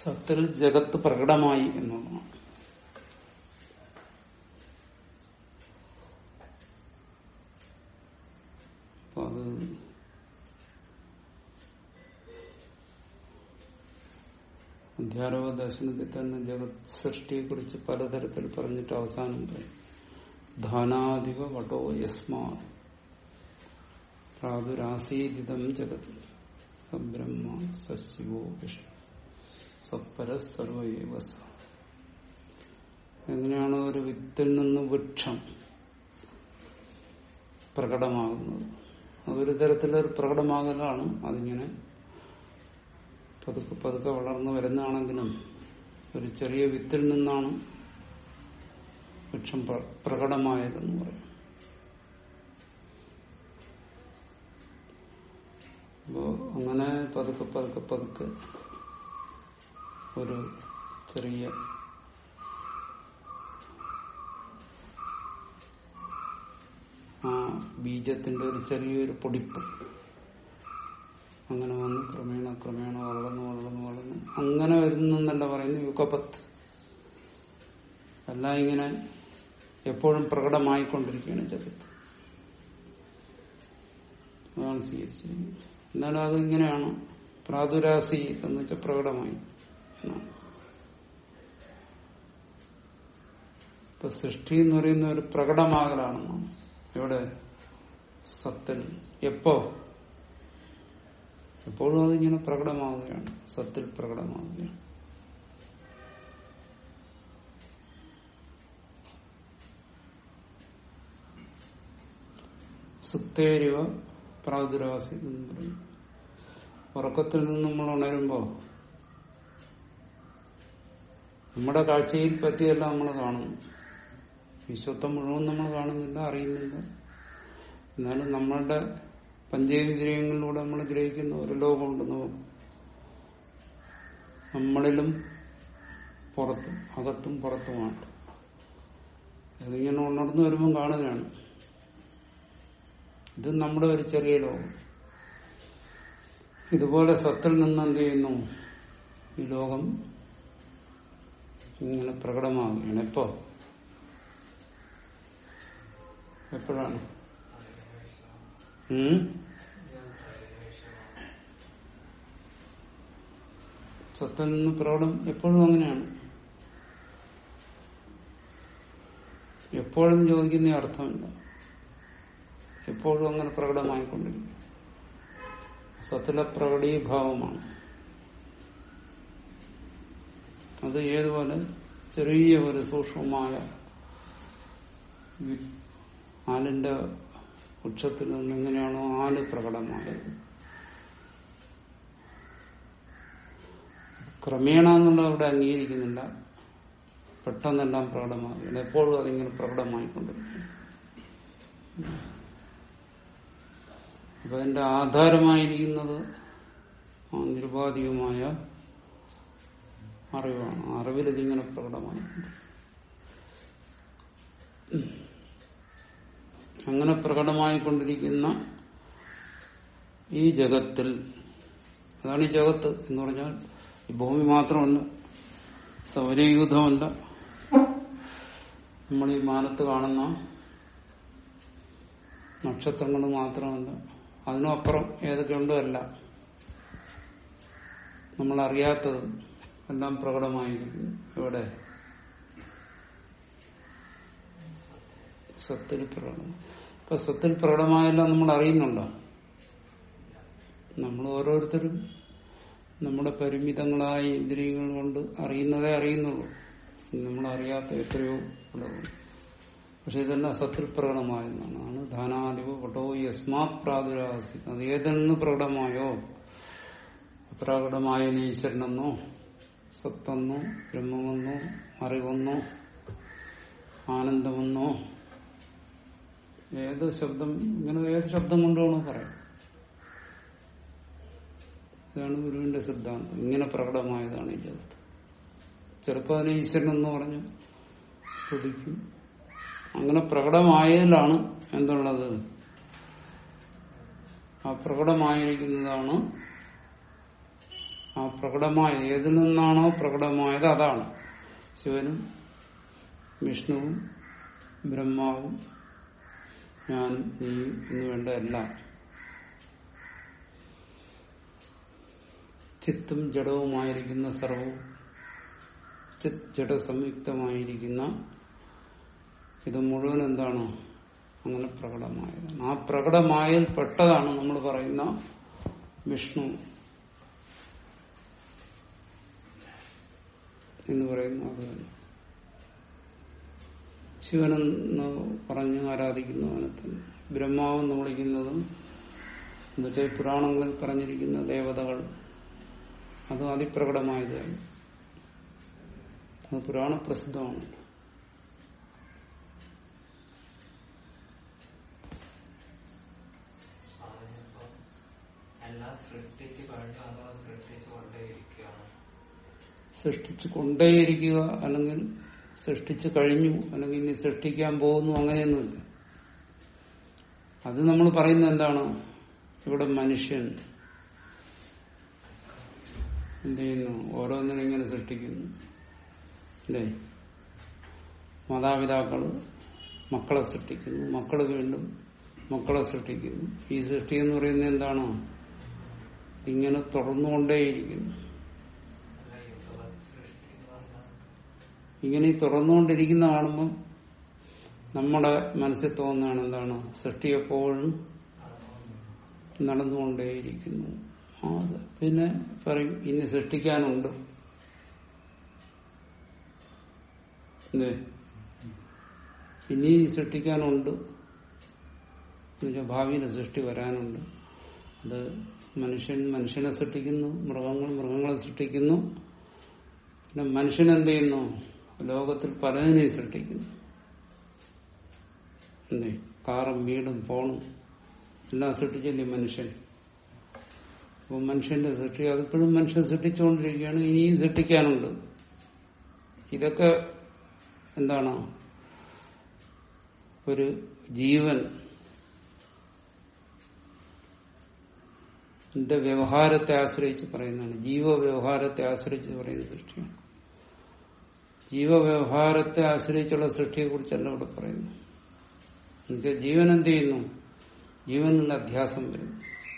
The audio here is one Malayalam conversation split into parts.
സത്തിൽ ജഗത്ത് പ്രകടമായി എന്നുള്ളതാണ് അപ്പൊ അത് അധ്യാരോപ ദർശനത്തിൽ തന്നെ ജഗത് സൃഷ്ടിയെ കുറിച്ച് പലതരത്തിൽ പറഞ്ഞിട്ട് അവസാനം പറയും ധാനാധിപ വടോ യസ്മാ പ്രാദുരാസീതിതം ജഗത് സബ്രഹ്മ സശിവോ വിഷ്ണു സപ്പര സർവൈവ സ എങ്ങനെയാണ് ഒരു വിത്തിൽ നിന്ന് വൃക്ഷം പ്രകടമാകുന്നത് അതൊരു തരത്തിലൊരു പ്രകടമാകലാണ് അതിങ്ങനെ പതുക്കെ പതുക്കെ വളർന്നു വരുന്നതാണെങ്കിലും ഒരു ചെറിയ വിത്തിൽ നിന്നാണ് വൃക്ഷം പ്ര- പ്രകടമായതെന്ന് പറയും അപ്പോ അങ്ങനെ പതുക്കെ പതുക്കെ പതുക്കെ ഒരു ചെറിയ ആ ബീജത്തിന്റെ ഒരു ചെറിയൊരു പൊടിപ്പ് അങ്ങനെ വന്ന് ക്രമേണ ക്രമേണ വളർന്നു വളർന്നു വളർന്നു അങ്ങനെ വരുന്നെന്നല്ല പറയുന്നു യുഗപത്ത് എല്ലാം ഇങ്ങനെ എപ്പോഴും പ്രകടമായിക്കൊണ്ടിരിക്കുകയാണ് ജഗത്ത് അതാണ് സ്വീകരിച്ചിരിക്കുന്നത് എന്നാലും അത് ഇങ്ങനെയാണ് പ്രാദുരാസി എന്ന് വെച്ചാൽ പ്രകടമായി എന്നാണ് ഇപ്പൊ സൃഷ്ടി എന്ന് പറയുന്ന ഒരു പ്രകടമാകലാണെന്നാണ് ഇവിടെ സത്തിൽ എപ്പോ എപ്പോഴും അതിങ്ങനെ പ്രകടമാവുകയാണ് സത്തിൽ പ്രകടമാവുകയാണ് സുത്തേരിവ പ്രാദുരാസി എന്ന് പറയും ഉറക്കത്തിൽ നിന്ന് നമ്മൾ ഉണരുമ്പോ നമ്മുടെ കാഴ്ചയിൽ പറ്റിയെല്ലാം നമ്മൾ കാണുന്നു വിശ്വത്വം മുഴുവൻ നമ്മൾ കാണുന്നില്ല അറിയുന്നില്ല എന്നാലും നമ്മളുടെ പഞ്ചേന്ദ്രിയങ്ങളിലൂടെ നമ്മൾ ഗ്രഹിക്കുന്ന ഒരു ലോകമുണ്ട് നമുക്ക് നമ്മളിലും പുറത്തും അകത്തും പുറത്തുമായിട്ട് അതിങ്ങനെ ഉണർന്നു വരുമ്പം കാണുകയാണ് ഇത് നമ്മുടെ ഒരു ചെറിയ ലോകം ഇതുപോലെ സത്തിൽ നിന്ന് എന്ത് ചെയ്യുന്നു ഈ ലോകം ഇങ്ങനെ പ്രകടമാകുകയാണ് എപ്പോ എപ്പോഴാണ് ഉം? സത്തിൽ നിന്ന് പ്രകടം എപ്പോഴും അങ്ങനെയാണ് എപ്പോഴും ചോദിക്കുന്ന അർത്ഥമില്ല എപ്പോഴും അങ്ങനെ പ്രകടമായിക്കൊണ്ടിരിക്കും സത്തിലെ പ്രകടീഭാവമാണ് അത് ഏതുപോലെ ചെറിയ ഒരു സൂക്ഷ്മമായ വി- ആലിന്റെ വൃക്ഷത്തിൽ നിന്ന് എങ്ങനെയാണോ ആല് പ്രകടമായത് ക്രമേണ എന്നുള്ളത് അവിടെ അംഗീകരിക്കുന്നില്ല പെട്ടെന്നെല്ലാം പ്രകടമാകുകയാണ് എപ്പോഴും അതിങ്ങനെ പ്രകടമായിക്കൊണ്ടിരിക്കും അപ്പൊ അതിന്റെ ആധാരമായിരിക്കുന്നത് ആ നിരുപാധികമായ അറിവാണ് അറിവിൽ ഇതിങ്ങനെ പ്രകടമായി അങ്ങനെ പ്രകടമായിക്കൊണ്ടിരിക്കുന്ന ഈ ജഗത്തിൽ അതാണ് ഈ ജഗത്ത് എന്ന് പറഞ്ഞാൽ ഈ ഭൂമി മാത്രമല്ല സൗരയൂഥമല്ല നമ്മൾ ഈ മാനത്ത് കാണുന്ന നക്ഷത്രങ്ങൾ മാത്രമല്ല അതിനും അപ്പുറം ഏതൊക്കെയുണ്ടോ അല്ല നമ്മൾ അറിയാത്തത് എല്ലാം പ്രകടമായിരിക്കുന്നു ഇവിടെ സത്തിൽ പ്രകടം ഇപ്പൊ സത്തിൽ പ്രകടമായെല്ലാം നമ്മൾ അറിയുന്നുണ്ടോ നമ്മൾ ഓരോരുത്തരും നമ്മുടെ പരിമിതങ്ങളായ ഇന്ദ്രിയങ്ങൾ കൊണ്ട് അറിയുന്നതേ അറിയുന്നുള്ളൂ നമ്മൾ അറിയാത്ത എത്രയോ ഉള്ളതുണ്ട് പക്ഷെ ഇതെല്ലാം സത്തിൽ പ്രകടമായെന്നാണ് ആണ് ധാനാധിപ പട്ടോ യസ്മാത് പ്രാദുരാസി അത് ഏതിൽ നിന്ന് പ്രകടമായോ പ്രകടമായ ഈശ്വരനെന്നോ സത്തെന്നോ ബ്രഹ്മമെന്നോ അറിവെന്നോ ആനന്ദമെന്നോ ഏത് ശബ്ദം ഇങ്ങനെ ഏത് ശബ്ദം കൊണ്ടാണോ പറയാം ഇതാണ് ഗുരുവിന്റെ സിദ്ധാന്തം ഇങ്ങനെ പ്രകടമായതാണ് ഈ ജഗത്ത് ചിലപ്പോൾ അതിനെ ഈശ്വരൻ എന്ന് പറഞ്ഞ് സ്തുതിക്കും അങ്ങനെ പ്രകടമായതിലാണ് എന്തുള്ളത് ആ പ്രകടമായിരിക്കുന്നതാണ് ആ പ്രകടമായ ഏതിൽ നിന്നാണോ പ്രകടമായത് അതാണ് ശിവനും വിഷ്ണുവും ബ്രഹ്മാവും ഞാനും നീയും എന്ന് വേണ്ട എല്ലാം ചിത്തും ജഡവുമായിരിക്കുന്ന സർവവും ചിത് ജഡസംയുക്തമായിരിക്കുന്ന ഇത് മുഴുവൻ എന്താണ് അങ്ങനെ പ്രകടമായതാണ് ആ പ്രകടമായൽ പെട്ടതാണ് നമ്മൾ പറയുന്ന വിഷ്ണു എന്ന് പറയുന്ന അത് തന്നെ ശിവനെന്ന് പറഞ്ഞ് ആരാധിക്കുന്നവനെ തന്നെ ബ്രഹ്മാവെന്ന് വിളിക്കുന്നതും എന്നിട്ട് പുരാണങ്ങളിൽ പറഞ്ഞിരിക്കുന്ന ദേവതകൾ അത് അതിപ്രകടമായത് തന്നെ അത് പുരാണ പ്രസിദ്ധമാണ് അതിനിപ്പോ എല്ലാം സൃഷ്ടിച്ച് കഴിഞ്ഞു അതോ സൃഷ്ടിച്ചു കൊണ്ടേയിരിക്കുകയാണ് സൃഷ്ടിച്ചു കൊണ്ടേയിരിക്കുക അല്ലെങ്കിൽ സൃഷ്ടിച്ചു കഴിഞ്ഞു അല്ലെങ്കിൽ ഇനി സൃഷ്ടിക്കാൻ പോകുന്നു അങ്ങനെയൊന്നുമില്ല അത് നമ്മൾ പറയുന്നത് എന്താണ് ഇവിടെ മനുഷ്യൻ എന്ത് ചെയ്യുന്നു ഓരോന്നിനും ഇങ്ങനെ സൃഷ്ടിക്കുന്നു അല്ലേ മാതാപിതാക്കള് മക്കളെ സൃഷ്ടിക്കുന്നു മക്കള് വീണ്ടും മക്കളെ സൃഷ്ടിക്കുന്നു ഈ സൃഷ്ടി എന്ന് പറയുന്നത് എന്താണ് ഇങ്ങനെ തുറന്നുകൊണ്ടേയിരിക്കുന്നു അല്ല യുഗ സൃഷ്ടി എന്ന് പറഞ്ഞാൽ ഇങ്ങനെ ഈ തുറന്നുകൊണ്ടിരിക്കുന്ന കാണുമ്പോൾ നമ്മുടെ മനസ്സിൽ തോന്നുന്നതാണ് എന്താണ് സൃഷ്ടി എപ്പോഴും നടന്നുകൊണ്ടേയിരിക്കുന്നു ആ സ- പിന്നെ പറയും ഇനി സൃഷ്ടിക്കാനുണ്ട് അല്ലേ ഇനി സൃഷ്ടിക്കാനുണ്ട് എന്നുവെച്ചാൽ ഭാവിയിൽ സൃഷ്ടി വരാനുണ്ട് അത് മനുഷ്യൻ മനുഷ്യനെ സൃഷ്ടിക്കുന്നു മൃഗങ്ങൾ മൃഗങ്ങളെ സൃഷ്ടിക്കുന്നു പിന്നെ മനുഷ്യൻ എന്ത് ചെയ്യുന്നു ലോകത്തിൽ പലതിനെയും സൃഷ്ടിക്കുന്നു എന്തേ കാറും വീടും ഫോണും എല്ലാം സൃഷ്ടിച്ചില്ലേ മനുഷ്യൻ അപ്പൊ മനുഷ്യന്റെ സൃഷ്ടി അതിപ്പോഴും മനുഷ്യൻ സൃഷ്ടിച്ചുകൊണ്ടിരിക്കുകയാണ് ഇനിയും സൃഷ്ടിക്കാനുണ്ട് ഇതൊക്കെ എന്താണ് ഒരു ജീവൻ ന്റെ വ്യവഹാരത്തെ ആശ്രയിച്ച് പറയുന്നതാണ് ജീവവ്യവഹാരത്തെ ആശ്രയിച്ച് പറയുന്ന സൃഷ്ടിയാണ് ജീവവ്യവഹാരത്തെ ആശ്രയിച്ചുള്ള സൃഷ്ടിയെ കുറിച്ചല്ല ഇവിടെ പറയുന്നു എന്നുവെച്ചാൽ ജീവൻ എന്ത് ചെയ്യുന്നു ജീവനിൽ അധ്യാസം വരും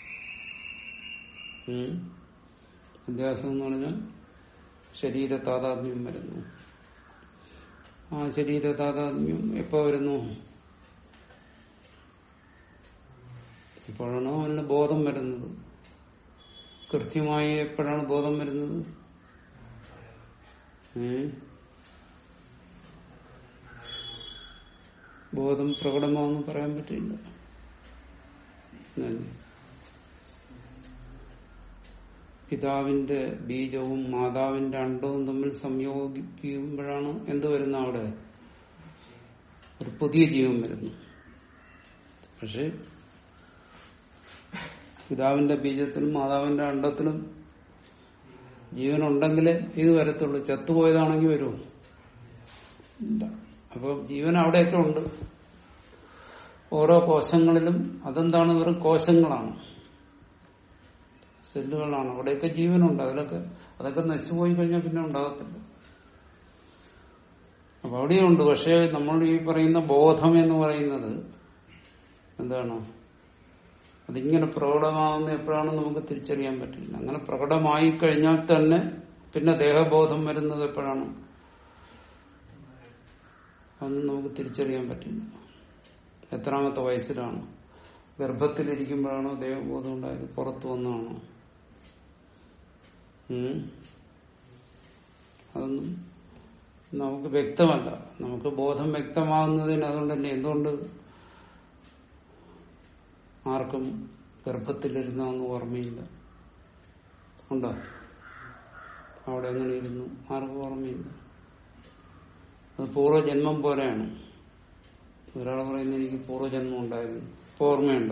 ഉം. അധ്യാസം എന്ന് പറഞ്ഞാൽ ശരീര താതാത്മ്യം വരുന്നു ആ ശരീര താതാത്മ്യം എപ്പോ വരുന്നു എപ്പോഴാണോ അവന് ബോധം വരുന്നത് കൃത്യമായി എപ്പോഴാണ് ബോധം വരുന്നത് ഏ ബോധം പ്രകടമാവെന്ന് പറയാൻ പറ്റില്ല തന്നെ. പിതാവിന്റെ ബീജവും മാതാവിന്റെ അണ്ടവും തമ്മിൽ സംയോഗിക്കുമ്പോഴാണ് എന്ത് വരുന്ന അവിടെ ഒരു പുതിയ ജീവൻ വരുന്നു പക്ഷെ പിതാവിന്റെ ബീജത്തിലും മാതാവിന്റെ അണ്ടത്തിലും ജീവനുണ്ടെങ്കിലേ ഇത് വരത്തുള്ളൂ ചത്തുപോയതാണെങ്കിൽ വരുമോ ഇല്ല അപ്പൊ ജീവൻ അവിടെയൊക്കെ ഉണ്ട് ഓരോ കോശങ്ങളിലും അതെന്താണ് വെറും കോശങ്ങളാണ് സെല്ലുകളാണ് അവിടെയൊക്കെ ജീവനുണ്ട് അതിലൊക്കെ അതൊക്കെ നശിച്ചു പോയി കഴിഞ്ഞാൽ പിന്നെ ഉണ്ടാകത്തില്ല അപ്പൊ അവിടെയുണ്ട് പക്ഷെ നമ്മൾ ഈ പറയുന്ന ബോധം എന്ന് പറയുന്നത് എന്താണ് അതിങ്ങനെ പ്രകടമാവുന്ന എപ്പോഴാണെന്ന് നമുക്ക് തിരിച്ചറിയാൻ പറ്റില്ല അങ്ങനെ പ്രകടമായി കഴിഞ്ഞാൽ തന്നെ പിന്നെ ദേഹബോധം വരുന്നത് എപ്പോഴാണ് അതൊന്നും നമുക്ക് തിരിച്ചറിയാൻ പറ്റില്ല എത്രാമത്തെ വയസ്സിലാണ് ഗർഭത്തിലിരിക്കുമ്പോഴാണോ ദേഹബോധം ഉണ്ടായത് പുറത്തു വന്നാണോ ഉം? അതൊന്നും നമുക്ക് വ്യക്തമല്ല നമുക്ക് ബോധം വ്യക്തമാകുന്നതിന് അതുകൊണ്ടല്ലേ എന്തുകൊണ്ട് ആർക്കും ഗർഭത്തിലിരുന്നൊന്നും ഓർമ്മയില്ല ഉണ്ടോ അവിടെ എങ്ങനെ ഇരുന്നു ആർക്കും ഓർമ്മയില്ല അത് പൂർവ്വജന്മം പോലെയാണ് ഒരാൾ പറയുന്നത് എനിക്ക് പൂർവ്വജന്മം ഉണ്ടായിരുന്നു ഇപ്പൊ ഓർമ്മയുണ്ടോ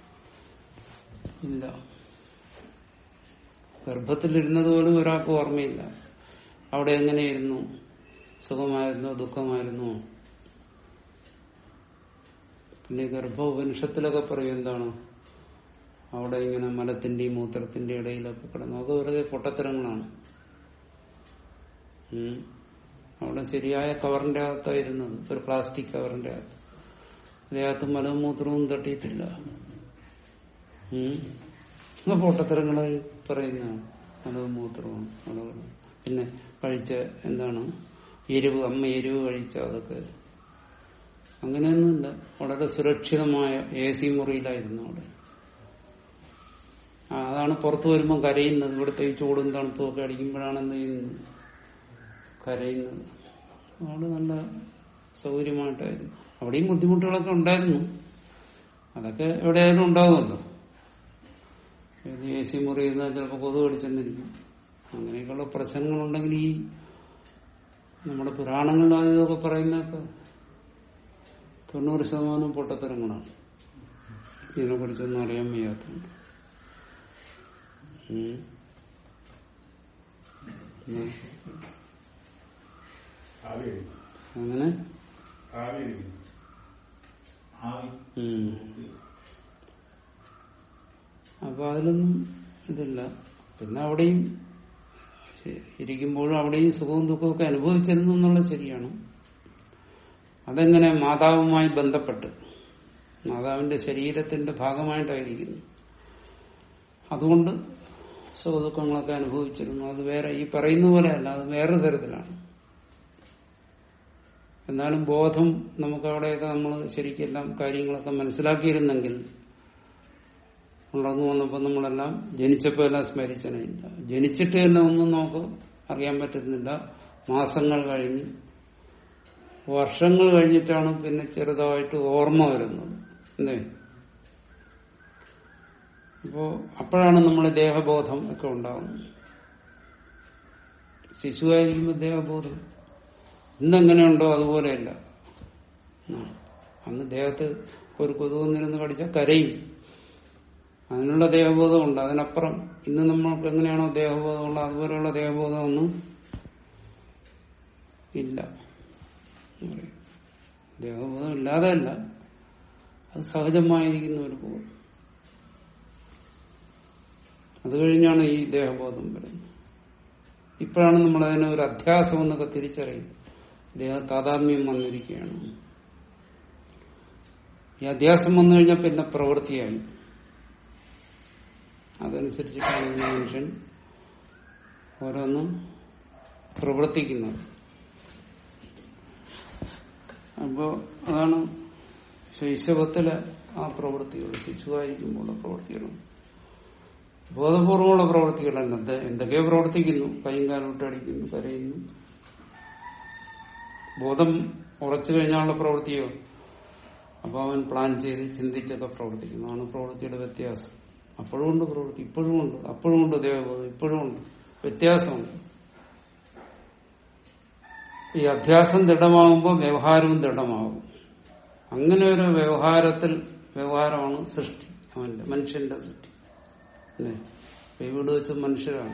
ഇല്ല ഗർഭത്തിലിരുന്നത് പോലും ഒരാൾക്ക് ഓർമ്മയില്ല അവിടെ എങ്ങനെയിരുന്നു സുഖമായിരുന്നോ ദുഃഖമായിരുന്നോ പിന്നെ ഗർഭ ഉപനിഷത്തിലൊക്കെ പറയും എന്താണ് അവിടെ ഇങ്ങനെ മലത്തിന്റെയും മൂത്രത്തിന്റെയും ഇടയിലൊക്കെ കിടന്നു അതൊക്കെ വെറുതെ പൊട്ടത്തരങ്ങളാണ് ഉം. അവിടെ ശരിയായ കവറിന്റെ അകത്തായിരുന്നത് ഒരു പ്ലാസ്റ്റിക് കവറിന്റെ അകത്ത് അതിനകത്ത് മലവും മൂത്രവും തട്ടിയിട്ടില്ല ഉം. അത് പൊട്ടത്തരങ്ങള് പറയുന്നതാണ് മലവും മൂത്രവും അളവ് പിന്നെ കഴിച്ച എന്താണ് എരിവ് അമ്മ എരിവ് കഴിച്ച അതൊക്കെ അങ്ങനെയൊന്നുമില്ല വളരെ സുരക്ഷിതമായ എ സി മുറിയിലായിരുന്നു അവിടെ ആ, അതാണ് പുറത്തു വരുമ്പോൾ കരയുന്നത് ഇവിടുത്തെ ഈ ചൂടും തണുപ്പും ഒക്കെ അടിക്കുമ്പോഴാണ് എന്ത് ചെയ്യുന്നത് കരയുന്നത് അവിടെ നല്ല സൗകര്യമായിട്ടായിരുന്നു അവിടെയും ബുദ്ധിമുട്ടുകളൊക്കെ ഉണ്ടായിരുന്നു അതൊക്കെ എവിടെയായാലും ഉണ്ടാകുമല്ലോ എ സി മുറി ഇരുന്നാൽ ചിലപ്പോൾ കൊതു കടിച്ചെന്നിരിക്കും അങ്ങനെയൊക്കെയുള്ള പ്രശ്നങ്ങളുണ്ടെങ്കിൽ ഈ നമ്മുടെ പുരാണങ്ങളിൽ ഇതൊക്കെ പറയുന്നതൊക്കെ തൊണ്ണൂറ് ശതമാനം പൊട്ടത്തരങ്ങളാണ് ഇതിനെ കുറിച്ചൊന്നും അറിയാൻ വയ്യാത്തതുണ്ട് ഉം. ഉം. അങ്ങനെ ഉം. അപ്പൊ അതിലൊന്നും ഇതില്ല പിന്നെ അവിടെയും ശ- ഇരിക്കുമ്പോഴും അവിടെയും സുഖവും ദുഃഖവും ഒക്കെ അനുഭവിച്ചിരുന്നു എന്നുള്ളത് ശരിയാണ് അതെങ്ങനെ മാതാവുമായി ബന്ധപ്പെട്ട് മാതാവിന്റെ ശരീരത്തിന്റെ ഭാഗമായിട്ടായിരിക്കുന്നു അതുകൊണ്ട് സുഖദുഃഖങ്ങളൊക്കെ അനുഭവിച്ചിരുന്നു അത് വേറെ ഈ പറയുന്ന പോലെ അല്ല അത് വേറെ തരത്തിലാണ് എന്നാലും ബോധം നമുക്ക് അവിടെയൊക്കെ നമ്മൾ ശരിക്കെല്ലാം കാര്യങ്ങളൊക്കെ മനസ്സിലാക്കിയിരുന്നെങ്കിൽ ഉണർന്നു വന്നപ്പോൾ നമ്മളെല്ലാം ജനിച്ചപ്പോൾ എല്ലാം സ്മരിച്ചനില്ല ജനിച്ചിട്ട് തന്നെ ഒന്നും നമുക്ക് അറിയാൻ പറ്റുന്നില്ല മാസങ്ങൾ കഴിഞ്ഞ് വർഷങ്ങൾ കഴിഞ്ഞിട്ടാണ് പിന്നെ ചെറുതായിട്ട് ഓർമ്മ വരുന്നത് എന്തേ അപ്പോ അപ്പോഴാണ് നമ്മൾ ദേഹബോധം ഒക്കെ ഉണ്ടാകുന്നത് ശിശുവായിരിക്കുമ്പോൾ ദേഹബോധം ഇന്നെങ്ങനെയുണ്ടോ അതുപോലെയല്ല ഉം. അന്ന് ദേഹത്ത് ഒരു കൊതുകുന്നിരുന്ന് കടിച്ചാൽ കരയും അതിനുള്ള ദേഹബോധമുണ്ട് അതിനപ്പുറം ഇന്ന് നമ്മൾക്ക് എങ്ങനെയാണോ ദേഹബോധമുള്ളത് അതുപോലെയുള്ള ദേഹബോധമൊന്നും ഇല്ല എന്ന് പറയും. ദേഹബോധം ഇല്ലാതെ അല്ല അത് സഹജമായിരിക്കുന്ന ഒരു ബോധം അത് കഴിഞ്ഞാണ് ഈ ദേഹബോധം വരുന്നത് ഇപ്പോഴാണ് നമ്മൾ അതിനെ ഒരു അധ്യാസം എന്നൊക്കെ തിരിച്ചറിയുന്നത് ദേഹ താതാത്മ്യം വന്നിരിക്കുകയാണ് ഈ അധ്യാസം വന്നു കഴിഞ്ഞാൽ പിന്നെ പ്രവൃത്തിയായി അതനുസരിച്ചിട്ടാണ് ഈ മനുഷ്യൻ ഓരോന്നും പ്രവർത്തിക്കുന്നത് അപ്പോ അതാണ് ശൈശവത്തിലെ ആ പ്രവൃത്തികൾ ശിശുവായിരിക്കുമ്പോഴുള്ള പ്രവൃത്തികളും ബോധപൂർവമുള്ള പ്രവൃത്തികളല്ല എന്ത് എന്തൊക്കെയോ പ്രവർത്തിക്കുന്നു കൈയും കാലും ഇട്ടടിക്കുന്നു കരയുന്നു ബോധം ഉറച്ചു കഴിഞ്ഞാലുള്ള പ്രവൃത്തിയോ അപ്പൊ അവൻ പ്ലാൻ ചെയ്ത് ചിന്തിച്ചൊക്കെ പ്രവർത്തിക്കുന്നു അതാണ് പ്രവൃത്തിയുടെ വ്യത്യാസം അപ്പോഴും ഉണ്ട് പ്രവൃത്തി ഇപ്പോഴും ഉണ്ട് അപ്പോഴും ഉണ്ട് ദേവബോധം ഇപ്പോഴും ഉണ്ട് വ്യത്യാസമുണ്ട് ഈ അധ്യാസം ദൃഢമാകുമ്പോൾ വ്യവഹാരവും ദൃഢമാകും അങ്ങനെ ഒരു വ്യവഹാരത്തിൽ വ്യവഹാരമാണ് സൃഷ്ടി അവന്റെ മനുഷ്യന്റെ സൃഷ്ടി അല്ലേ ഇപ്പൊ ഈ വീട് വെച്ച് മനുഷ്യരാണ്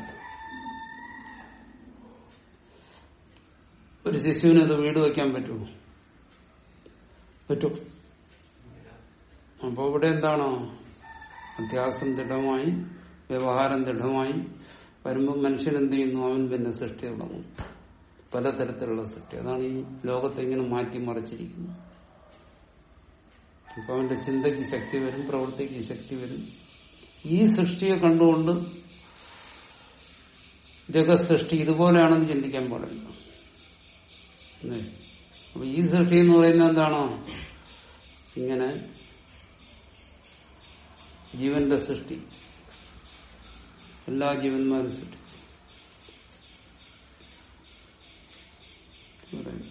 ഒരു ശിശുവിന് ഇത് വീട് വെക്കാൻ പറ്റുമോ പറ്റും അപ്പൊ ഇവിടെ എന്താണോ അധ്യാസം ദൃഢമായി വ്യവഹാരം ദൃഢമായി വരുമ്പോൾ മനുഷ്യൻ എന്ത് ചെയ്യുന്നു അവൻ പിന്നെ സൃഷ്ടി തുടങ്ങും പലതരത്തിലുള്ള സൃഷ്ടി അതാണ് ഈ ലോകത്തെ ഇങ്ങനെ മാറ്റിമറിച്ചിരിക്കുന്നത് അപ്പൊ അവന്റെ ചിന്തയ്ക്ക് ശക്തി വരും പ്രവൃത്തിക്ക് ശക്തി വരും ഈ സൃഷ്ടിയെ കണ്ടുകൊണ്ട് ജഗത് സൃഷ്ടി ഇതുപോലെയാണെന്ന് ചിന്തിക്കാൻ പാടില്ല അല്ലേ? അപ്പൊ ഈ സൃഷ്ടി എന്ന് പറയുന്നത് എന്താണോ ഇങ്ങനെ ജീവന്റെ സൃഷ്ടി എല്ലാ ജീവന്മാരും സൃഷ്ടി പറയുന്നു.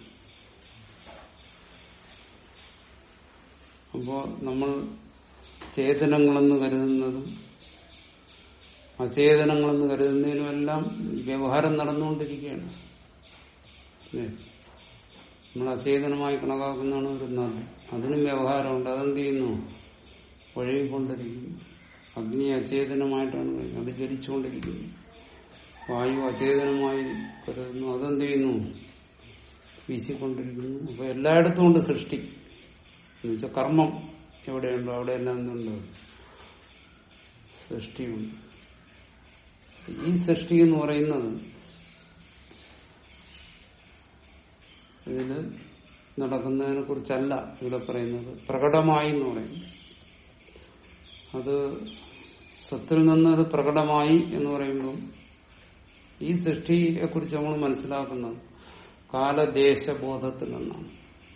അപ്പോ നമ്മൾ ചേതനങ്ങളെന്ന് കരുതുന്നതും അചേതനങ്ങളെന്ന് കരുതുന്നതിനും എല്ലാം വ്യവഹാരം നടന്നുകൊണ്ടിരിക്കുകയാണ് അല്ലേ? നമ്മൾ അചേതനമായി കണക്കാക്കുന്നതാണ് ഒരു നദി അതിനും വ്യവഹാരമുണ്ട് അതെന്ത് ചെയ്യുന്നു ഒഴുകിക്കൊണ്ടിരിക്കുന്നു അഗ്നി അചേതനമായിട്ടാണ് കഴിയുന്നത് അത് ജ്വലിച്ചുകൊണ്ടിരിക്കുന്നു വായു അചേതനമായി കരുതുന്നു അതെന്ത് ചെയ്യുന്നു വീശിക്കൊണ്ടിരിക്കുന്നു അപ്പൊ എല്ലായിടത്തും ഉണ്ട് സൃഷ്ടി എന്നുവെച്ചാൽ കർമ്മം എവിടെയുണ്ടോ അവിടെയെല്ലാം എന്തുണ്ട് സൃഷ്ടിയുണ്ട് ഈ സൃഷ്ടി എന്ന് പറയുന്നത് ഇതില് നടക്കുന്നതിനെ കുറിച്ചല്ല ഇവിടെ പറയുന്നത് പ്രകടമായി എന്ന് പറയുന്നു അത് സത്തിൽ നിന്ന് അത് പ്രകടമായി എന്ന് പറയുമ്പോൾ ഈ സൃഷ്ടിയെ കുറിച്ച് നമ്മൾ മനസ്സിലാക്കുന്നത് കാലദേശബോധത്തിൽ നിന്നാണ്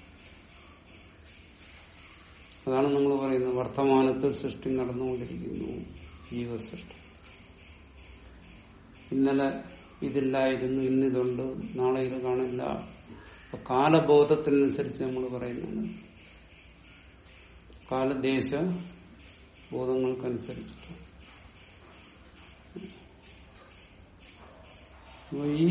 അതാണ് നമ്മൾ പറയുന്നത് വർത്തമാനത്തിൽ സൃഷ്ടി നടന്നുകൊണ്ടിരിക്കുന്നു ജീവസൃഷ്ടി ഇന്നലെ ഇതില്ലായിരുന്നു ഇന്നിതുണ്ട് നാളെ ഇത് കാണില്ല അപ്പൊ കാലബോധത്തിനനുസരിച്ച് നമ്മൾ പറയുന്നത് കാലദേശ ബോധങ്ങൾക്കനുസരിച്ചിട്ട് അപ്പൊ ഈ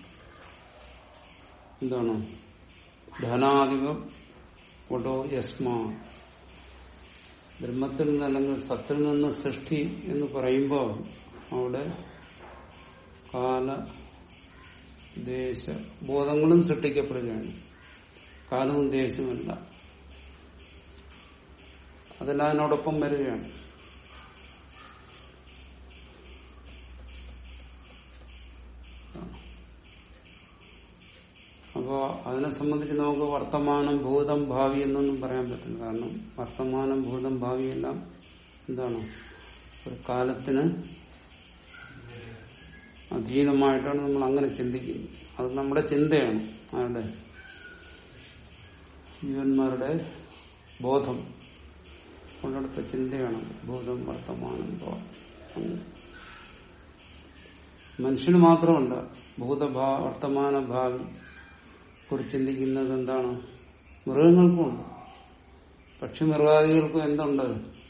എന്താണ് ധനാധിപം ഒടോ യസ്മാ ബ്രഹ്മത്തിൽ നിന്ന് അല്ലെങ്കിൽ സത്തിൽ നിന്ന് സൃഷ്ടി എന്ന് പറയുമ്പോൾ അവിടെ കാല ദേശ ബോധങ്ങളും സൃഷ്ടിക്കപ്പെടുകയാണ് കാലവും ദേശവുമല്ല അതെല്ലാം അതിനോടൊപ്പം വരികയാണ് അപ്പോ അതിനെ സംബന്ധിച്ച് നമുക്ക് വർത്തമാനം ഭൂതം ഭാവി എന്നൊന്നും പറയാൻ പറ്റില്ല കാരണം വർത്തമാനം ഭൂതം ഭാവി എല്ലാം എന്താണ് ഒരു കാലത്തിന് അധീനമായിട്ടാണ് നമ്മൾ അങ്ങനെ ചിന്തിക്കുന്നത് അത് നമ്മുടെ ചിന്തയാണ് ആരുടെ ജീവന്മാരുടെ ബോധം കൊണ്ടെടുത്ത ചിന്തയാണ് ഭൂതം വർത്തമാനം ഭാവം അങ്ങനെ. മനുഷ്യന് മാത്രമല്ല ഭൂതഭാ വർത്തമാന ഭാവി കുറിച്ച് ചിന്തിക്കുന്നത് എന്താണ് മൃഗങ്ങൾക്കുമുണ്ട് പക്ഷി മൃഗാദികൾക്കും എന്തുണ്ട്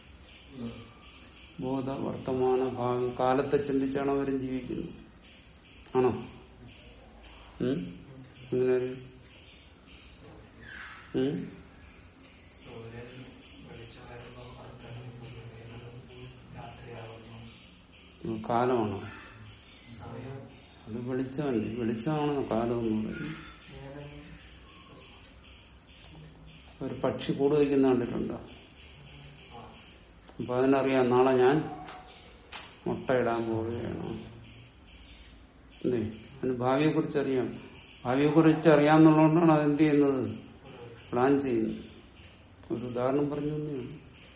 ബോധ വർത്തമാന ഭാവി കാലത്തെ ചിന്തിച്ചാണ് അവരും ജീവിക്കുന്നത് ആണോ ഉം? അങ്ങനെ ഒരു ഉം? സൂര്യൻ വെളിച്ചം വരുമ്പോൾ രാത്രിയാവുന്നു ഇത് കാലമാണോ സമയം അത് വെളിച്ചമല്ലേ വെളിച്ചമാണ് കാലം എന്ന് പറയുന്നത് നേരം ഒരു പക്ഷി കൂട് വയ്ക്കുന്ന കണ്ടിട്ടുണ്ടോ അപ്പൊ അതിനറിയാം നാളെ ഞാൻ മുട്ടയിടാൻ പോവുകയാണ് എന്തേ അതിന് ഭാവിയെ കുറിച്ച് അറിയാം ഭാവിയെ കുറിച്ച് അറിയാന്നുള്ളതുകൊണ്ടാണ് അതെന്ത് ചെയ്യുന്നത് പ്ലാൻ ചെയ്യുന്നത് ഒരു ഉദാഹരണം പറഞ്ഞു തന്നെയാണ്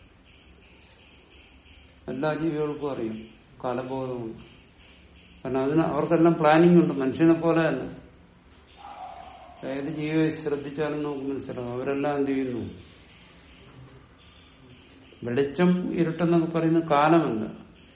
എല്ലാ ജീവികൾക്കും അറിയാം കാലബോധമുണ്ട് കാരണം അതിന് അവർക്കെല്ലാം പ്ലാനിങ് ഉണ്ട് മനുഷ്യനെ പോലെ തന്നെ ഏത് ജീവിയെ ശ്രദ്ധിച്ചാലും നമുക്ക് മനസ്സിലാവും അവരെല്ലാം എന്ത് ചെയ്യുന്നു വെളിച്ചം ഇരുട്ടെന്നൊക്കെ പറയുന്ന കാലമല്ല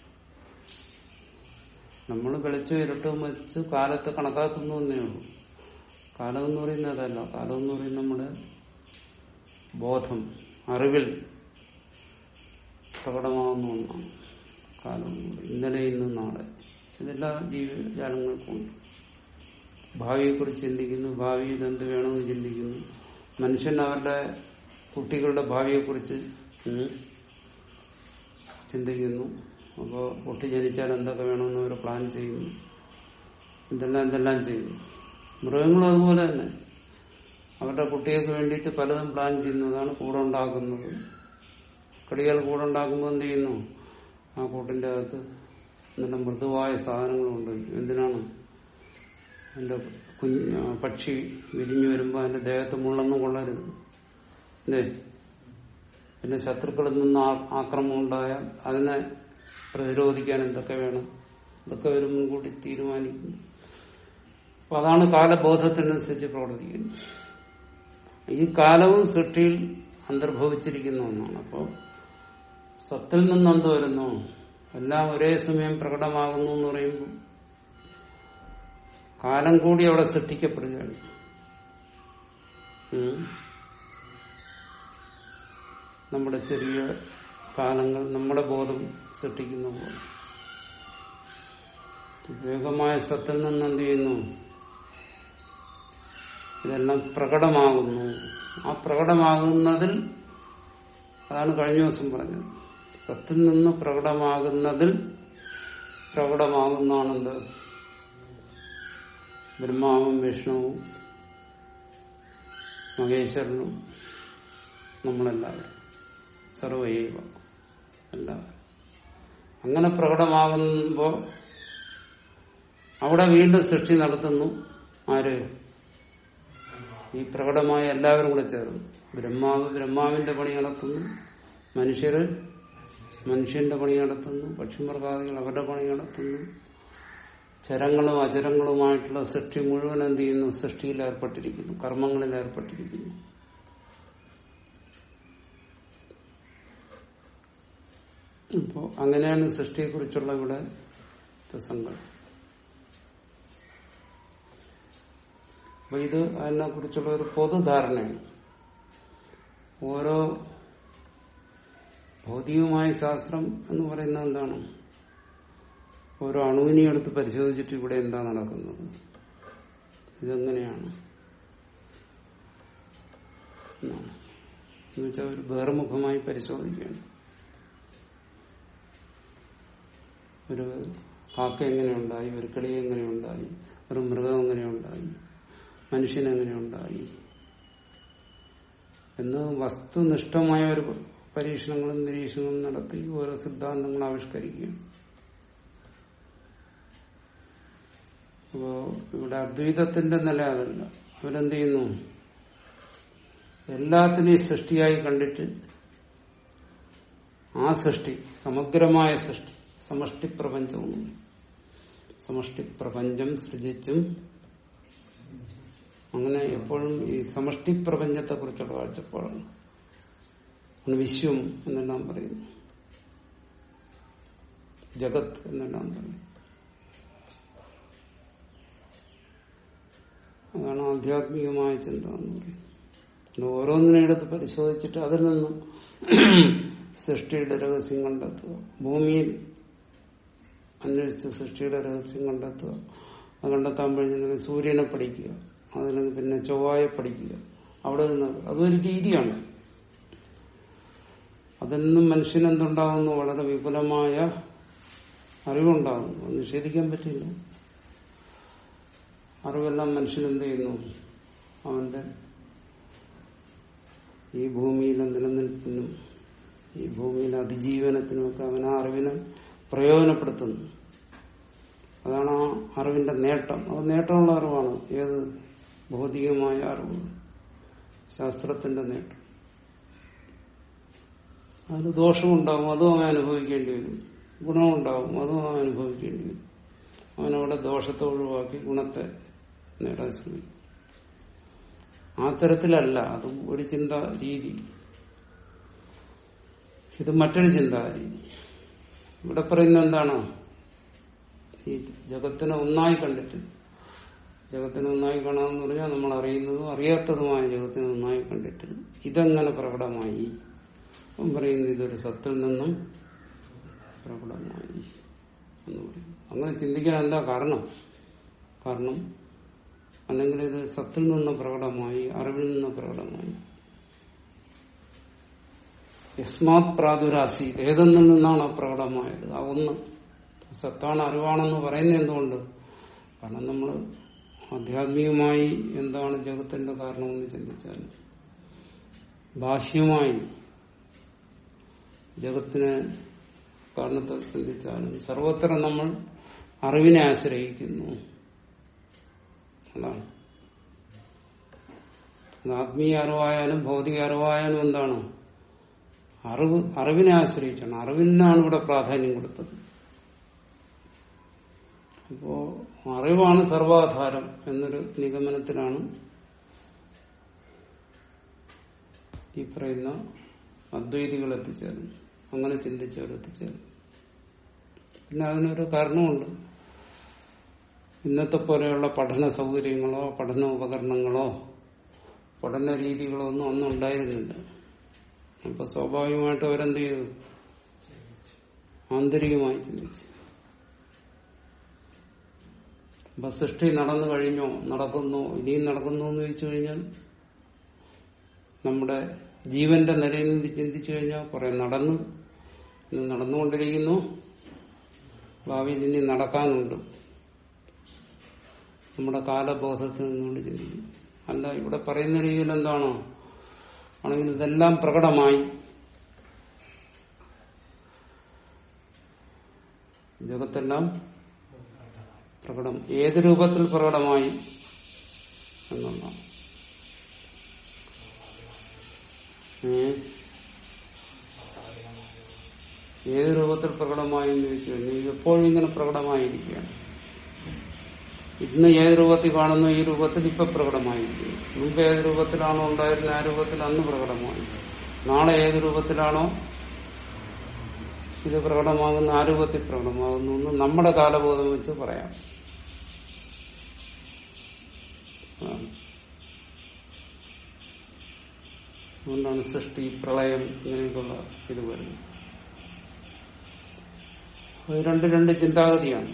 നമ്മൾ വെളിച്ചം ഇരുട്ടും വെച്ച് കാലത്തെ കണക്കാക്കുന്നു എന്നേ ഉള്ളൂ കാലം എന്ന് പറയുന്നത് അതല്ല കാലം എന്ന് പറയുന്നത് നമ്മുടെ ബോധം അറിവിൽ പ്രകടമാകുന്ന ഒന്നാണ് കാലം എന്ന് പറയുന്നത് ഇന്നലെ ഇന്ന് നാളെ ഇതെല്ലാ ജീവജാലങ്ങൾക്കും ഉണ്ട് ഭാവിയെക്കുറിച്ച് ചിന്തിക്കുന്നു ഭാവിയിൽ എന്ത് വേണമെന്ന് ചിന്തിക്കുന്നു മനുഷ്യൻ അവരുടെ കുട്ടികളുടെ ഭാവിയെക്കുറിച്ച് ഉം, ചിന്തിക്കുന്നു അപ്പോൾ കുട്ടി ജനിച്ചാൽ എന്തൊക്കെ വേണമെന്ന് അവർ പ്ലാൻ ചെയ്യുന്നു എന്തെല്ലാം എന്തെല്ലാം ചെയ്യുന്നു മൃഗങ്ങളും അതുപോലെ തന്നെ അവരുടെ കുട്ടികൾക്ക് വേണ്ടിയിട്ട് പലതും പ്ലാൻ ചെയ്യുന്നതാണ് കൂടെ ഉണ്ടാക്കുന്നത് കടികൾ കൂടെ ഉണ്ടാക്കുമ്പോൾ എന്ത് ചെയ്യുന്നു ആ കൂട്ടിന്റെ അകത്ത് നല്ല മൃദുവായ സാധനങ്ങളുണ്ട് എന്തിനാണ് എന്റെ കുഞ്ഞ് ആ, പക്ഷി വിരിഞ്ഞു വരുമ്പോൾ അതിന്റെ ദേഹത്ത് മുള്ളൊന്നും കൊള്ളരുത് അല്ലേ പിന്നെ ശത്രുക്കളിൽ നിന്ന് ആ- ആക്രമണം ഉണ്ടായാൽ അതിനെ പ്രതിരോധിക്കാൻ എന്തൊക്കെ വേണം ഇതൊക്കെ ഒരു മുൻകൂട്ടി തീരുമാനിക്കുന്നു അപ്പൊ അതാണ് കാലബോധത്തിനനുസരിച്ച് പ്രവർത്തിക്കുന്നത് ഈ കാലവും സൃഷ്ടിയിൽ അന്തർഭവിച്ചിരിക്കുന്ന ഒന്നാണ് അപ്പോൾ സത്തിൽ നിന്ന് എന്ത് വരുന്നു എല്ലാം ഒരേ സമയം പ്രകടമാകുന്നു എന്ന് പറയുമ്പോൾ കാലം കൂടി അവിടെ സൃഷ്ടിക്കപ്പെടുകയാണ് ഉം. നമ്മുടെ ചെറിയ കാലങ്ങൾ നമ്മുടെ ബോധം സൃഷ്ടിക്കുന്ന പോലെ വിവേകമായ സത്തിൽ നിന്ന് എന്ത് ചെയ്യുന്നു ഇതെല്ലാം പ്രകടമാകുന്നു ആ പ്രകടമാകുന്നതിൽ അതാണ് കഴിഞ്ഞ ദിവസം പറഞ്ഞത് സത്തിൽ നിന്ന് പ്രകടമാകുന്നതിൽ പ്രകടമാകുന്നതാണെന്ത് ബ്രഹ്മാവും വിഷ്ണുവും മഹേശ്വരനും നമ്മളെല്ലാവരും സർവൈവ എല്ലാവരും അങ്ങനെ പ്രകടമാകുമ്പോൾ അവിടെ വീണ്ടും സൃഷ്ടി നടത്തുന്നു ആര് ഈ പ്രകടമായ എല്ലാവരും കൂടെ ചേർന്ന് ബ്രഹ്മാവ് ബ്രഹ്മാവിന്റെ പണി നടത്തുന്നു മനുഷ്യര് മനുഷ്യന്റെ പണി നടത്തുന്നു പക്ഷിമൃഗാദികൾ അവരുടെ പണി നടത്തുന്നു ചരങ്ങളും അചരങ്ങളുമായിട്ടുള്ള സൃഷ്ടി മുഴുവൻ എന്ത് ചെയ്യുന്നു സൃഷ്ടിയിൽ ഏർപ്പെട്ടിരിക്കുന്നു കർമ്മങ്ങളിൽ ഏർപ്പെട്ടിരിക്കുന്നു അപ്പോ അങ്ങനെയാണ് സൃഷ്ടിയെക്കുറിച്ചുള്ള ഇവിടെ സങ്കല്പം അപ്പൊ ഇത് അതിനെ കുറിച്ചുള്ള ഒരു പൊതുധാരണയാണ് ഓരോ ഭൗതികമായ ശാസ്ത്രം എന്ന് പറയുന്നത് എന്താണ് ഓരോ അണുവിനെ എടുത്ത് പരിശോധിച്ചിട്ട് ഇവിടെ എന്താ നടക്കുന്നത് ഇതെങ്ങനെയാണ് എന്നാണ് എന്നുവെച്ചാൽ ഒരു ബഹിർമുഖമായി പരിശോധിക്കുകയാണ് ഒരു കാക്ക എങ്ങനെ ഉണ്ടായി ഒരു കിളി എങ്ങനെ ഉണ്ടായി ഒരു മൃഗം എങ്ങനെ ഉണ്ടായി മനുഷ്യൻ എങ്ങനെ ഉണ്ടായി എന്ന് വസ്തുനിഷ്ഠമായ ഒരു പരീക്ഷണങ്ങളും നിരീക്ഷണങ്ങളും നടത്തി ഓരോ സിദ്ധാന്തങ്ങൾ ആവിഷ്കരിക്കുകയാണ് അപ്പോ ഇവിടെ അദ്വൈതത്തിന്റെ നില അതല്ല അവരെന്ത് ചെയ്യുന്നു എല്ലാത്തിനെയും സൃഷ്ടിയായി കണ്ടിട്ട് ആ സൃഷ്ടി സമഗ്രമായ സൃഷ്ടി സമഷ്ടി പ്രപഞ്ചവും സമഷ്ടി പ്രപഞ്ചം സൃജിച്ചും അങ്ങനെ എപ്പോഴും ഈ സമഷ്ടി പ്രപഞ്ചത്തെ കുറിച്ചുള്ള കാഴ്ചപ്പാടാണ് ആണ് വിശ്വം എന്നെല്ലാം പറയുന്നു ജഗത് എന്നെല്ലാം പറയുന്നു അതാണ് ആധ്യാത്മികമായ ചിന്ത എന്ന് പറയുന്നത് പിന്നെ ഓരോന്നിനെ എടുത്ത് പരിശോധിച്ചിട്ട് അതിൽ നിന്നും സൃഷ്ടിയുടെ രഹസ്യം കണ്ടെത്തുക ഭൂമിയിൽ അന്വേഷിച്ച് സൃഷ്ടിയുടെ രഹസ്യം കണ്ടെത്തുക അത് കണ്ടെത്താൻ കഴിഞ്ഞിട്ടുണ്ടെങ്കിൽ സൂര്യനെ പഠിക്കുക അതിന് പിന്നെ ചൊവ്വായെ പഠിക്കുക അവിടെ നിന്ന് അതൊരു രീതിയാണ് അതിൽ നിന്നും മനുഷ്യനെന്തുണ്ടാകുന്നു വളരെ വിപുലമായ അറിവുണ്ടാകുന്നു അത് നിഷേധിക്കാൻ പറ്റില്ല അറിവെല്ലാം മനുഷ്യൻ എന്ത് ചെയ്യുന്നു അവന്റെ ഈ ഭൂമിയിലെ നിലനിൽപ്പിനും ഈ ഭൂമിയിലെ അതിജീവനത്തിനുമൊക്കെ അവൻ ആ അറിവിനെ പ്രയോജനപ്പെടുത്തുന്നു അതാണ് ആ അറിവിന്റെ നേട്ടം അത് നേട്ടമുള്ള അറിവാണ് ഏത് ഭൗതികമായ അറിവ് ശാസ്ത്രത്തിന്റെ നേട്ടം അതിന് ദോഷമുണ്ടാവും അതും അവൻ അനുഭവിക്കേണ്ടി വരും ഗുണമുണ്ടാവും അതും അവൻ അനുഭവിക്കേണ്ടി വരും അവനവിടെ ദോഷത്തെ ഒഴിവാക്കി ഗുണത്തെ നേടാൻ ശ്രമിക്കും ആ തരത്തിലല്ല അതും ഒരു ചിന്താ രീതി ഇത് മറ്റൊരു ചിന്താ രീതി ഇവിടെ പറയുന്നത് എന്താണ് ഈ ജഗത്തിനെ ഒന്നായി കണ്ടിട്ട് ജഗത്തിനെ ഒന്നായി കാണാമെന്ന് പറഞ്ഞാൽ നമ്മൾ അറിയുന്നതും അറിയാത്തതുമായ ജഗത്തിനെ ഒന്നായി കണ്ടിട്ട് ഇതെങ്ങനെ പ്രകടമായി അവൻ പറയുന്നത് ഇതൊരു സത്തിൽ നിന്നും പ്രകടമായി എന്ന് പറയും അങ്ങനെ ചിന്തിക്കാൻ എന്താ കാരണം കാരണം അല്ലെങ്കിൽ ഇത് സത്തിൽ നിന്ന് പ്രകടമായി അറിവിൽ നിന്ന് പ്രകടമായി യസ്മാത് പ്രാദുരാസി ഏതെന്നിൽ നിന്നാണ് പ്രകടമായത് ആ ഒന്ന് സത്താണ് അറിവാണെന്ന് പറയുന്നത് എന്തുകൊണ്ട് കാരണം നമ്മൾ ആധ്യാത്മികമായി എന്താണ് ജഗത്തിന്റെ കാരണമെന്ന് ചിന്തിച്ചാൽ ബാഹ്യമായി ജഗത്തിന് കാരണത്തെ ചിന്തിച്ചാലും സർവത്ര നമ്മൾ അറിവിനെ ആശ്രയിക്കുന്നു അതാണ് അത് ആത്മീയ അറിവായാലും ഭൗതിക അറിവായാലും എന്താണ് അറിവ് അറിവിനെ ആശ്രയിച്ചാണ് അറിവിനാണ് ഇവിടെ പ്രാധാന്യം കൊടുത്തത് അപ്പോ അറിവാണ് സർവാധാരം എന്നൊരു നിഗമനത്തിലാണ് ഈ പറയുന്ന അദ്വൈതികൾ എത്തിച്ചേർന്നു അങ്ങനെ ചിന്തിച്ചവർ എത്തിച്ചേർന്നു പിന്നെ അതിനൊരു കാരണമുണ്ട് ഇന്നത്തെ പോലെയുള്ള പഠന സൗകര്യങ്ങളോ പഠന ഉപകരണങ്ങളോ പഠന രീതികളോ ഒന്നും അന്നും ഉണ്ടായിരുന്നില്ല അപ്പൊ സ്വാഭാവികമായിട്ട് അവരെന്ത് ചെയ്തു ആന്തരികമായി ചിന്തിച്ചു അപ്പൊ സൃഷ്ടി നടന്നു കഴിഞ്ഞോ നടക്കുന്നോ ഇനിയും നടക്കുന്നു എന്ന് ചോദിച്ചു കഴിഞ്ഞാൽ നമ്മുടെ ജീവന്റെ നിലയിൽ നിന്ന് ചിന്തിച്ചു കഴിഞ്ഞാൽ കുറെ നടന്നു ഇന്ന് നടന്നുകൊണ്ടിരിക്കുന്നു ഭാവിയിൽ ഇനി നടക്കാനുണ്ട് നമ്മുടെ കാലബോധത്തിൽ നിന്നുകൊണ്ട് ചിന്തിക്കും അല്ല ഇവിടെ പറയുന്ന രീതിയിൽ എന്താണോ ആണെങ്കിൽ ഇതെല്ലാം പ്രകടമായി ജഗത്തെല്ലാം പ്രകടം ഏത് രൂപത്തിൽ പ്രകടമായി എന്നുള്ളതാണ് ഏ? ഏത് രൂപത്തിൽ പ്രകടമായി എന്ന് ചോദിച്ചു കഴിഞ്ഞാൽ എപ്പോഴും ഇങ്ങനെ പ്രകടമായിരിക്കുകയാണ് ഇന്ന് ഏത് രൂപത്തിൽ കാണുന്നു ഈ രൂപത്തിൽ ഇപ്പൊ പ്രകടമായിരിക്കുന്നു മുമ്പ് ഏത് രൂപത്തിലാണോ ഉണ്ടായിരുന്ന ആ രൂപത്തിൽ അന്ന് പ്രകടമായി നാളെ ഏത് രൂപത്തിലാണോ ഇത് പ്രകടമാകുന്ന ആ രൂപത്തിൽ പ്രകടമാകുന്നു എന്ന് നമ്മുടെ കാലബോധം വെച്ച് പറയാം അതാണ്. അതുകൊണ്ടാണ് സൃഷ്ടി പ്രളയം ഇങ്ങനെയൊക്കെയുള്ള ഇത് വരുന്നത് അത് രണ്ട് രണ്ട് ചിന്താഗതിയാണ്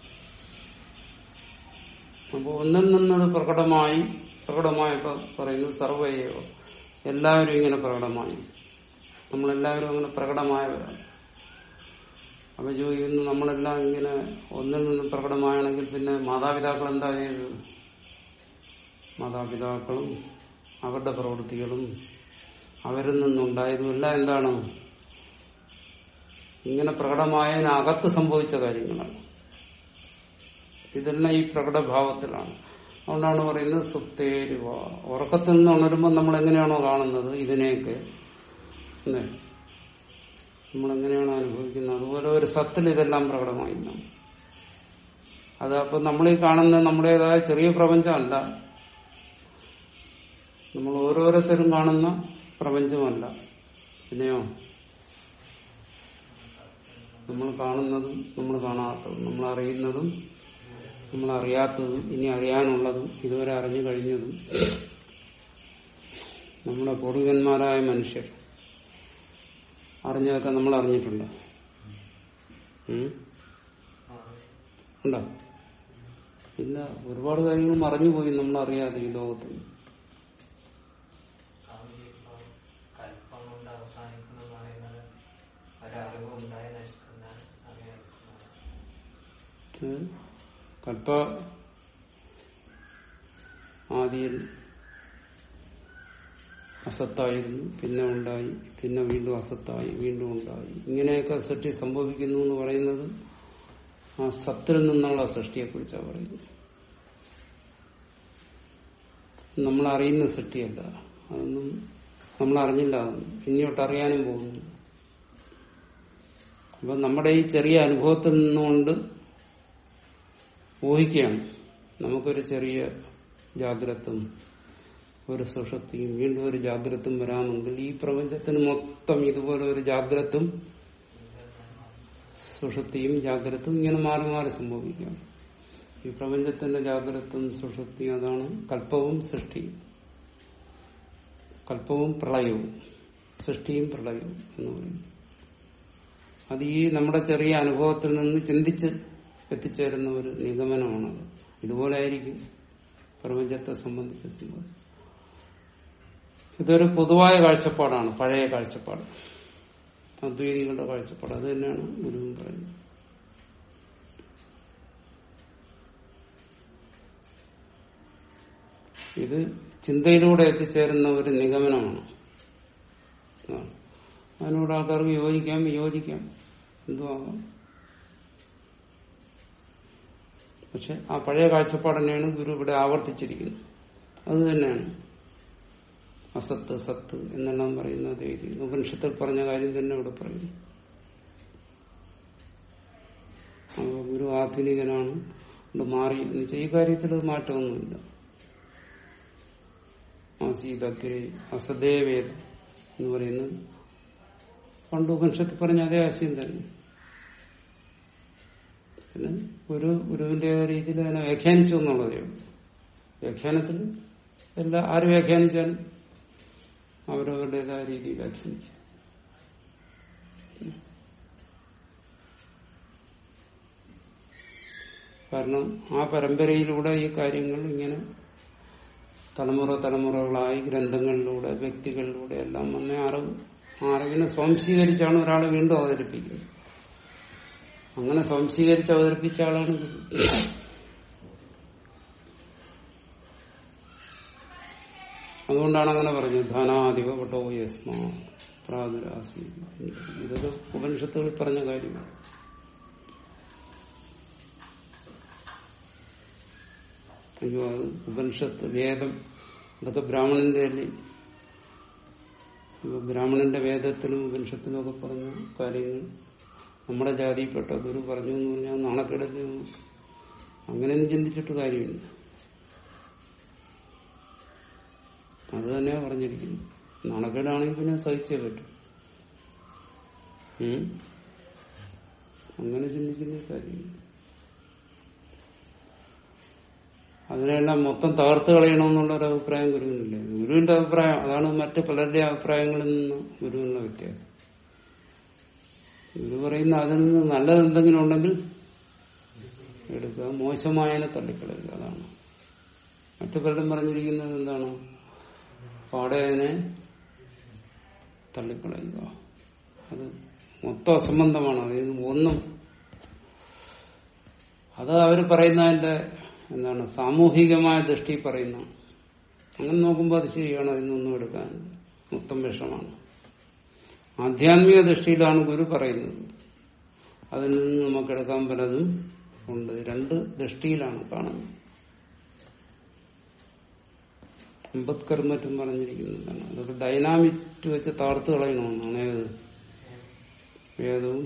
അപ്പോൾ ഒന്നിൽ നിന്നത് പ്രകടമായി പ്രകടമായപ്പോ പറയുന്നു സർവയോ എല്ലാവരും ഇങ്ങനെ പ്രകടമായി നമ്മളെല്ലാവരും അങ്ങനെ പ്രകടമായവരാണ് അപ്പൊ ചോദിക്കുന്നു നമ്മളെല്ലാം ഇങ്ങനെ ഒന്നിൽ നിന്നും പ്രകടമായാണെങ്കിൽ പിന്നെ മാതാപിതാക്കൾ എന്താ ചെയ്തത് മാതാപിതാക്കളും അവരുടെ പ്രവൃത്തികളും അവരിൽ നിന്നുണ്ടായതും എല്ലാം എന്താണ് ഇങ്ങനെ പ്രകടമായതിനകത്ത് സംഭവിച്ച കാര്യങ്ങളാണ് ഇതെല്ലാം ഈ പ്രകടഭാവത്തിലാണ് അതുകൊണ്ടാണ് പറയുന്നത് സുപ്തേരുവ ഉറക്കത്തിൽ നിന്ന് ഉണരുമ്പോൾ നമ്മൾ എങ്ങനെയാണോ കാണുന്നത് ഇതിനെയൊക്കെ അല്ലേ നമ്മൾ എങ്ങനെയാണോ അനുഭവിക്കുന്നത് അതുപോലെ ഒരു സത്തിൽ ഇതെല്ലാം പ്രകടമായി നാം. അത് അപ്പൊ നമ്മൾ ഈ കാണുന്ന നമ്മുടേതായ ചെറിയ പ്രപഞ്ചമല്ല നമ്മൾ ഓരോരുത്തരും കാണുന്ന പ്രപഞ്ചമല്ല പിന്നെയോ നമ്മൾ കാണുന്നതും നമ്മൾ കാണാത്തതും നമ്മൾ അറിയുന്നതും നമ്മൾ അറിയാത്തതും ഇനി അറിയാനുള്ളതും ഇതുവരെ അറിഞ്ഞു കഴിഞ്ഞതും നമ്മുടെ പൂർവികന്മാരായ മനുഷ്യർ അറിഞ്ഞതൊക്കെ നമ്മൾ അറിഞ്ഞിട്ടുണ്ടോ ഉം? ഉണ്ടോ ഇല്ല ഒരുപാട് കാര്യങ്ങൾ മറഞ്ഞുപോയി നമ്മൾ അറിയാതെ ഈ ലോകത്തിൽ സ്വാമിജി ഇപ്പോ കൽപ്പം കൊണ്ട് അവസാനിക്കുന്നു എന്ന് പറയുന്നത് ഒരറിവ് ഉണ്ടായി നശിക്കുന്ന അറിയാം ഏ? കൽപ്പ ആദിയിൽ അസത്തായിരുന്നു പിന്നെ ഉണ്ടായി പിന്നെ വീണ്ടും അസത്തായി വീണ്ടും ഉണ്ടായി ഇങ്ങനെയൊക്കെ സൃഷ്ടി സംഭവിക്കുന്നു എന്ന് പറയുന്നത് ആ സത്തിൽ നിന്നുള്ള സൃഷ്ടിയെ കുറിച്ചാണ് പറയുന്നത് നമ്മൾ അറിയുന്ന സൃഷ്ടിയല്ല അതൊന്നും നമ്മൾ അറിഞ്ഞില്ല അതൊന്നും ഇനിയോട്ട് അറിയാനും പോകുന്നു അപ്പൊ നമ്മുടെ ഈ ചെറിയ അനുഭവത്തിൽ നിന്നുകൊണ്ട് ഊഹിക്കുകയാണ് നമുക്കൊരു ചെറിയ ജാഗ്രതും ഒരു സുഷത്തിയും വീണ്ടും ഒരു ജാഗ്രതും വരാമെങ്കിൽ ഈ പ്രപഞ്ചത്തിന് മൊത്തം ഇതുപോലെ ഒരു ജാഗ്രതും സുഷത്തിയും ജാഗ്രതും ഇങ്ങനെ മാറി മാറി സംഭവിക്കുകയാണ് ഈ പ്രപഞ്ചത്തിന്റെ ജാഗ്രതും സുഷത്തിയും അതാണ് കല്പവും സൃഷ്ടിയും കല്പവും പ്രളയവും സൃഷ്ടിയും പ്രളയവും എന്ന് പറയുന്നു അത് ഈ നമ്മുടെ ചെറിയ അനുഭവത്തിൽ നിന്ന് ചിന്തിച്ച് എത്തിച്ചേരുന്ന ഒരു നിഗമനമാണത് ഇതുപോലെ ആയിരിക്കും പ്രപഞ്ചത്തെ സംബന്ധിച്ച് സംബന്ധിച്ച് ഇതൊരു പൊതുവായ കാഴ്ചപ്പാടാണ് പഴയ കാഴ്ചപ്പാട് അദ്വൈതികളുടെ കാഴ്ചപ്പാട് അത് തന്നെയാണ് ഗുരുവും പറയുന്നത് ഇത് ചിന്തയിലൂടെ എത്തിച്ചേരുന്ന ഒരു നിഗമനമാണ് അതാണ്. അതിനോട് ആൾക്കാർക്ക് യോജിക്കാം യോജിക്കാം എന്തുവാകാം പക്ഷെ ആ പഴയ കാഴ്ചപ്പാട് തന്നെയാണ് ഗുരു ഇവിടെ ആവർത്തിച്ചിരിക്കുന്നത് അത് തന്നെയാണ് അസത്ത് സത്ത് എന്നെല്ലാം പറയുന്ന രീതി ഉപനിഷത്തിൽ പറഞ്ഞ കാര്യം തന്നെ ഇവിടെ പറയുന്നു അപ്പൊ ഗുരു ആധുനികനാണ് കൊണ്ട് മാറി എന്ന് വെച്ചാൽ ഈ കാര്യത്തിൽ മാറ്റമൊന്നുമില്ല ആസീതഗ്രെ അസദേവേദ എന്ന് പറയുന്നത് പണ്ട് ഉപനിഷത്തിൽ പറഞ്ഞ അതേ ആശയം തന്നെ പിന്നെ ഒരു ഗുരുവിന്റേതായ രീതിയിൽ അതിനെ വ്യാഖ്യാനിച്ചു എന്നുള്ളതേ ഉള്ളൂ വ്യാഖ്യാനത്തിൽ എല്ലാ ആര് വ്യാഖ്യാനിച്ചാലും അവരവരുടേതായ രീതിയിൽ വ്യാഖ്യാനിക്കും കാരണം ആ പരമ്പരയിലൂടെ ഈ കാര്യങ്ങൾ ഇങ്ങനെ തലമുറ തലമുറകളായി ഗ്രന്ഥങ്ങളിലൂടെ വ്യക്തികളിലൂടെ എല്ലാം വന്ന അറിവ് ആ അറിവിനെ സ്വാംശീകരിച്ചാണ് ഒരാളെ വീണ്ടും അവതരിപ്പിക്കുന്നത് അങ്ങനെ സ്വാംശീകരിച്ച് അവതരിപ്പിച്ച ആളാണ് ഗുരു അതുകൊണ്ടാണ് അങ്ങനെ പറഞ്ഞത് ധനാധിപ പട്ടോ യസ്മാ പ്രാതുരാസി ഇതൊക്കെ ഉപനിഷത്തുകളിൽ പറഞ്ഞ കാര്യമാണ് അയ്യോ അത് ഉപനിഷത്ത് വേദം അതൊക്കെ ബ്രാഹ്മണന്റെ അല്ലേ ഇപ്പൊ ബ്രാഹ്മണന്റെ വേദത്തിലും ഉപനിഷത്തിലും ഒക്കെ പറഞ്ഞ കാര്യങ്ങൾ നമ്മുടെ ജാതിയിൽപ്പെട്ട ഗുരു പറഞ്ഞു എന്ന് പറഞ്ഞാൽ നാണക്കേടല്ലേ നമുക്ക് അങ്ങനെയൊന്നും ചിന്തിച്ചിട്ട് കാര്യമില്ല അത് തന്നെയാ പറഞ്ഞിരിക്കുന്നു നാണക്കേടാണെങ്കിൽ പിന്നെ സഹിച്ചേ പറ്റും ഉം? അങ്ങനെ ചിന്തിക്കുന്ന കാര്യമില്ല അതിനെല്ലാം മൊത്തം തകർത്ത് കളയണമെന്നുള്ള ഒരു അഭിപ്രായം ഗുരുവിനില്ല ഗുരുവിന്റെ അഭിപ്രായം അതാണ് മറ്റ് പലരുടെ അഭിപ്രായങ്ങളിൽ നിന്ന് ഗുരുവിനുള്ള വ്യത്യാസം ഗുരു പറയുന്ന അതിൽ നിന്ന് നല്ലത് എന്തെങ്കിലും ഉണ്ടെങ്കിൽ എടുക്കുക മോശമായതിനെ തള്ളിക്കളയുക അതാണ് മറ്റു പലരും പറഞ്ഞിരിക്കുന്നത് എന്താണ് പാടെ അതിനെ തള്ളിക്കളയുക അത് മൊത്തം അസംബന്ധമാണ് അതിൽ നിന്ന് ഒന്നും അത് അവർ പറയുന്നതിന്റെ എന്താണ് സാമൂഹികമായ ദൃഷ്ടി പറയുന്ന അങ്ങനെ നോക്കുമ്പോൾ അത് ശരിയാണ് അതിൽ നിന്നൊന്നും എടുക്കാൻ മൊത്തം വിഷമാണ് ആധ്യാത്മിക ദൃഷ്ടിയിലാണ് ഗുരു പറയുന്നത് അതിൽ നിന്ന് നമുക്കെടുക്കാൻ പലതും ഉണ്ട് രണ്ട് ദൃഷ്ടിയിലാണ് കാണുന്നത് അംബേദ്കർ മറ്റും പറഞ്ഞിരിക്കുന്നതാണ് അതൊക്കെ ഡൈനാമിറ്റ് വെച്ച് താർത്ത് കളയണമെന്നാണ് ഏത് വേദവും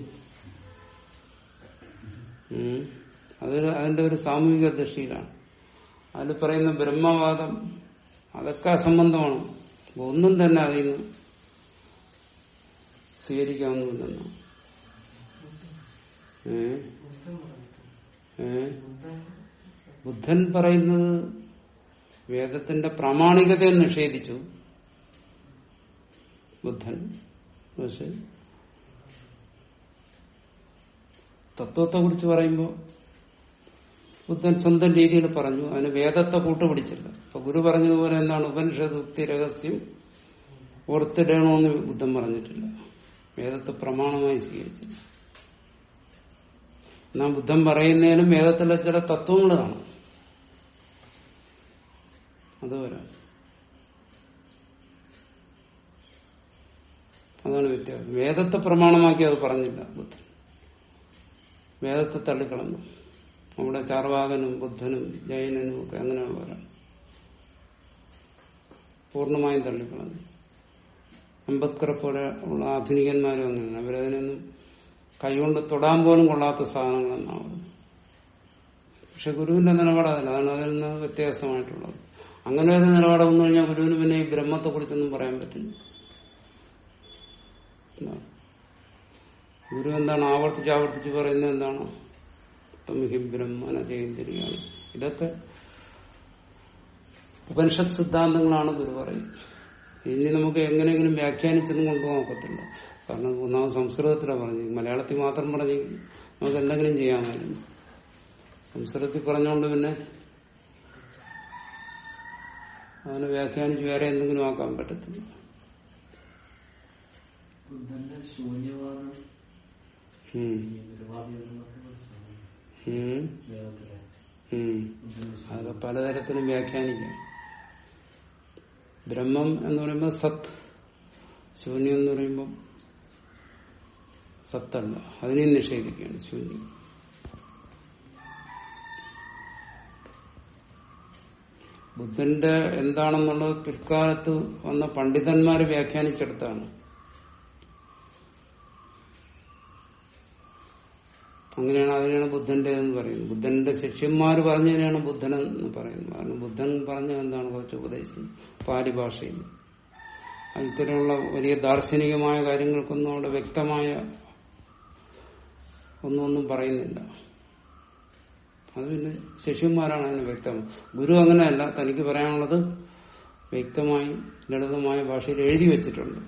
ഉം. അതൊരു അതിന്റെ ഒരു സാമൂഹിക ദൃഷ്ടിയിലാണ് അതിൽ പറയുന്ന ബ്രഹ്മവാദം അതൊക്കെ അസംബന്ധമാണ് അപ്പൊ ഒന്നും തന്നെ അതിൽ നിന്ന് സ്വീകരിക്കാവുന്നില്ലെന്ന് ഏ ഏ ബുദ്ധൻ പറയുന്നത് വേദത്തിന്റെ പ്രാമാണികതയെ നിഷേധിച്ചു ബുദ്ധൻ പക്ഷെ തത്വത്തെ കുറിച്ച് പറയുമ്പോൾ ബുദ്ധൻ സ്വന്തം രീതിയിൽ പറഞ്ഞു അതിന് വേദത്തെ കൂട്ടുപിടിച്ചില്ല അപ്പൊ ഗുരു പറഞ്ഞതുപോലെ എന്താണ് ഉപനിഷത്ത് ഉക്തി രഹസ്യം ഓർത്തിടണമെന്ന് ബുദ്ധൻ പറഞ്ഞിട്ടില്ല വേദത്തെ പ്രമാണമായി സ്വീകരിച്ചില്ല എന്നാൽ ബുദ്ധൻ പറയുന്നതിലും വേദത്തിലെ ചില തത്വങ്ങൾ കാണും അത് വരാം അതാണ് വ്യത്യാസം വേദത്തെ പ്രമാണമാക്കി അത് പറഞ്ഞില്ല ബുദ്ധൻ വേദത്തെ തള്ളിക്കളഞ്ഞു അവിടെ ചാർവാകനും ബുദ്ധനും ജൈനനും ഒക്കെ അങ്ങനെ വരാം പൂർണ്ണമായും തള്ളിക്കളഞ്ഞു അംബേദ്കറെ പോലെ ഉള്ള ആധുനികന്മാരും അങ്ങനെയാണ് അവരതിനൊന്നും കൈകൊണ്ട് തൊടാൻ പോലും കൊള്ളാത്ത സാധനങ്ങളെന്നാണ് പക്ഷെ ഗുരുവിന്റെ നിലപാടല്ല അതാണ് അതിൽ നിന്ന് വ്യത്യാസമായിട്ടുള്ളത് അങ്ങനെ ഒരു നിലപാട് വന്നു കഴിഞ്ഞാൽ ഗുരുവിന് പിന്നെ ഈ ബ്രഹ്മത്തെ കുറിച്ചൊന്നും പറയാൻ പറ്റില്ല എന്താണ്? ഗുരു എന്താണ് ആവർത്തിച്ച് ആവർത്തിച്ച് പറയുന്നത് എന്താണ് തമിഹി ബ്രഹ്മന ജയന്തിരിയാണ് ഇതൊക്കെ ഉപനിഷത്ത് സിദ്ധാന്തങ്ങളാണ് ഗുരു പറയുന്നത് ഇനി നമുക്ക് എങ്ങനെയെങ്കിലും വ്യാഖ്യാനിച്ചൊന്നും കൊണ്ടുപോകാൻ ഒക്കത്തില്ല കാരണം ഒന്നാമത് സംസ്കൃതത്തിലാണ് പറഞ്ഞു മലയാളത്തിൽ മാത്രം പറഞ്ഞെങ്കിൽ നമുക്ക് എന്തെങ്കിലും ചെയ്യാമായിരുന്നു സംസ്കൃതത്തിൽ പറഞ്ഞുകൊണ്ട് പിന്നെ അതിനെ വ്യാഖ്യാനിച്ച് വേറെ എന്തെങ്കിലും ആക്കാൻ പറ്റത്തില്ല ബുദ്ധന്റെ ശൂന്യവാദം ഉം. ഈ നിരുപാധികതകളൊക്കെ കുറിച്ചാണ് ഉം. വേദത്തിലെ ഉം. ബുദ്ധന്റെ അതൊക്കെ പലതരത്തിലും വ്യാഖ്യാനിക്കാം ബ്രഹ്മം എന്ന് പറയുമ്പോൾ സത്ത് ശൂന്യം എന്ന് പറയുമ്പോൾ സത്തല്ല അതിനെയും നിഷേധിക്കുകയാണ് ശൂന്യം ബുദ്ധന്റെ എന്താണെന്നുള്ളത് പിൽക്കാലത്ത് വന്ന പണ്ഡിതന്മാർ വ്യാഖ്യാനിച്ചെടുത്താണ് അങ്ങനെയാണ് അതിനെയാണ് ബുദ്ധന്റെ എന്ന് പറയുന്നത് ബുദ്ധന്റെ ശിഷ്യന്മാർ പറഞ്ഞതിനാണ് ബുദ്ധൻ എന്ന് പറയുന്നത് കാരണം ബുദ്ധൻ പറഞ്ഞ എന്താണ് കുറച്ച് ഉപദേശം പാലി ഭാഷയിൽ ഇത്തരമുള്ള വലിയ ദാർശനികമായ കാര്യങ്ങൾക്കൊന്നും അവിടെ വ്യക്തമായ ഒന്നും ഒന്നും പറയുന്നില്ല അത് പിന്നെ ശിഷ്യന്മാരാണ് അതിന് വ്യക്തം ഗുരു അങ്ങനെയല്ല തനിക്ക് പറയാനുള്ളത് വ്യക്തമായി ലളിതമായ ഭാഷയിൽ എഴുതി വെച്ചിട്ടുണ്ട്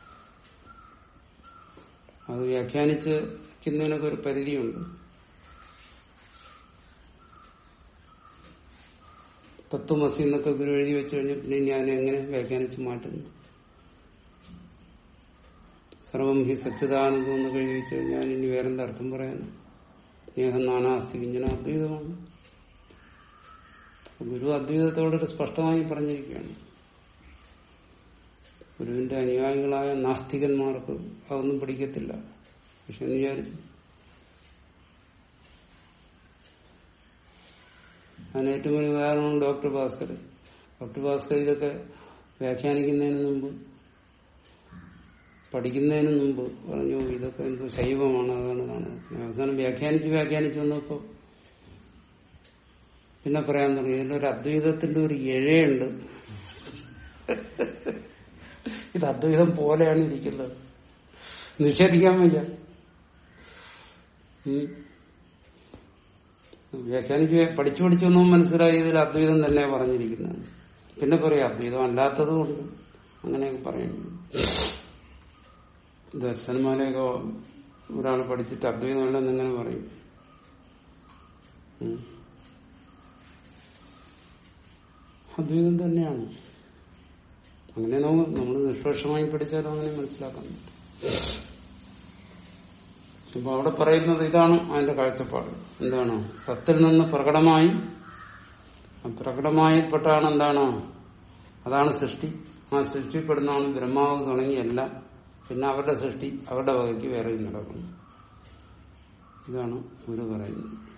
അത് വ്യാഖ്യാനിച്ച് ക്കുന്നതിനൊക്കെ ഒരു പരിധിയുണ്ട് തത്വമസി എന്നൊക്കെ ഗുരു എഴുതി വെച്ചു കഴിഞ്ഞാൽ പിന്നെ ഞാൻ എങ്ങനെ വ്യാഖ്യാനിച്ച് മാറ്റുന്നു സർവം ഹി സച്ചിദാനന്ദം എന്നൊക്കെ എഴുതി വെച്ചു കഴിഞ്ഞാൽ ഇനി വേറെന്താ അർത്ഥം പറയാൻ സ്നേഹം നാനാസ്തി കിഞ്ചന അദ്വൈതമാണ് ഗുരു അദ്വൈതത്തോടൊരു സ്പഷ്ടമായി പറഞ്ഞിരിക്കുകയാണ് ഗുരുവിന്റെ അനുയായികളായ നാസ്തികന്മാർക്ക് അതൊന്നും പിടിക്കത്തില്ല പക്ഷെ എന്ന് വിചാരിച്ചു അതിന് ഏറ്റവും വലിയ ഉദാഹരണമാണ് ഡോക്ടർ ഭാസ്കർ ഡോക്ടർ ഭാസ്കർ ഇതൊക്കെ വ്യാഖ്യാനിക്കുന്നതിന് മുമ്പ് പഠിക്കുന്നതിന് മുമ്പ് പറഞ്ഞു ഇതൊക്കെ എന്തോ ശൈവമാണ് അതാണ് ഇതാണ് അവസാനം വ്യാഖ്യാനിച്ച് വ്യാഖ്യാനിച്ച് വന്നപ്പോ പിന്നെ പറയാൻ തുടങ്ങി ഇതിലൊരു അദ്വൈതത്തിന്റെ ഒരു ഇഴയുണ്ട് ഇത് അദ്വൈതം പോലെയാണ് ഇരിക്കുന്നത് നിഷേധിക്കാൻ വയ്യ ഉം. വ്യാഖ്യാനിച്ച് പഠിച്ചു പഠിച്ചു വന്നപ്പോൾ മനസ്സിലായി ഇതിൽ അദ്വൈതം തന്നെ പറഞ്ഞിരിക്കുന്നത് പിന്നെ പറയാം അദ്വൈതം അല്ലാത്തത് കൊണ്ട് അങ്ങനെയൊക്കെ പറയുന്നു ദർശനമാലയൊക്കെ ഒരാൾ പഠിച്ചിട്ട് അദ്വൈതമല്ലെന്ന് എങ്ങനെ പറയും ഉം. അദ്വൈതം തന്നെയാണ് അങ്ങനെ നമ്മൾ നിഷ്പക്ഷമായി പഠിച്ചാലും അങ്ങനെ മനസ്സിലാക്കാൻ പറ്റും അപ്പൊ അവിടെ പറയുന്നത് ഇതാണ് അതിന്റെ കാഴ്ചപ്പാട് എന്താണ് സത്തിൽ നിന്ന് പ്രകടമായി ആ പ്രകടമായിപ്പെട്ടാണ് എന്താണ് അതാണ് സൃഷ്ടി ആ സൃഷ്ടിപ്പെടുന്നതാണ് ബ്രഹ്മാവ് തുടങ്ങി എല്ലാം പിന്നെ അവരുടെ സൃഷ്ടി അവരുടെ വകയ്ക്ക് വേറെ നടക്കുന്നു ഇതാണ് ഗുരു പറയുന്നത്